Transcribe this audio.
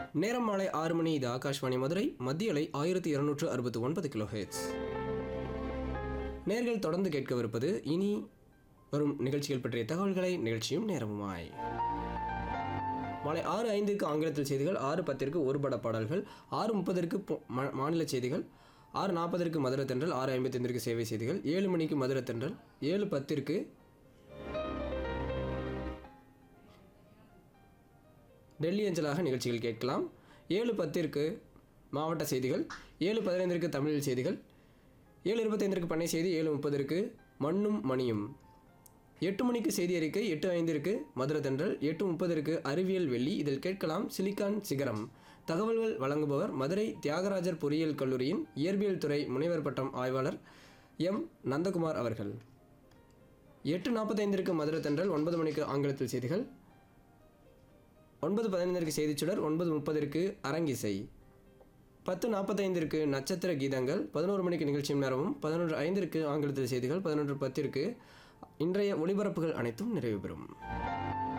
நேரம் மாலை ஆறு மணி இது ஆகாஷ்வாணி மதுரை மத்திய அலை ஆயிரத்தி இருநூற்று அறுபத்தி ஒன்பது கிலோ ஹெட்ஸ் நேர்கள் தொடர்ந்து கேட்கவிருப்பது இனி வரும் நிகழ்ச்சிகள் பற்றிய தகவல்களை நிகழ்ச்சியும் நேரமுமாய் மாலை ஆறு ஐந்துக்கு ஆங்கிலத்தில் செய்திகள் ஆறு பத்திற்கு ஒரு பட பாடல்கள் ஆறு முப்பதற்கு பொ- மா- மாநில செய்திகள் ஆறு நாற்பதற்கு மதுரை தென்றல் ஆறு ஐம்பத்தைந்திற்கு சேவை செய்திகள் ஏழு மணிக்கு மதுரை தென்றல் ஏழு பத்திற்கு டெல்லி அஞ்சலாக நிகழ்ச்சிகள் கேட்கலாம் ஏழு பத்திற்கு மாவட்ட செய்திகள் ஏழு பதினைந்திற்கு தமிழ் செய்திகள் ஏழு இருபத்தைந்திற்கு பண்ணை செய்தி ஏழு முப்பதற்கு மண்ணும் மணியும் எட்டு மணிக்கு செய்தி அறிக்கை எட்டு ஐந்திற்கு மதுரை தென்றல் எட்டு முப்பதற்கு அறிவியல் வெள்ளி இதில் கேட்கலாம் சிலிக்கான் சிகரம் தகவல்கள் வழங்குபவர் மதுரை தியாகராஜர் பொறியியல் கல்லூரியின் இயற்பியல் துறை முனைவர் பட்டம் ஆய்வாளர் எம் நந்தகுமார் அவர்கள் எட்டு நாற்பத்தைந்திற்கு மதுரை தென்றல் ஒன்பது மணிக்கு ஆங்கிலத்தில் செய்திகள் ஒன்பது பதினைந்திற்கு செய்திச்சுடர் ஒன்பது முப்பதற்கு அரங்கிசை பத்து நாற்பத்தைந்திற்கு நட்சத்திர கீதங்கள் பதினோரு மணிக்கு நிகழ்ச்சியும் நேரமும் பதினொன்று ஐந்திற்கு ஆங்கிலத்தில் செய்திகள் பதினொன்று பத்திற்கு இன்றைய ஒளிபரப்புகள் அனைத்தும் நிறைவு பெறும்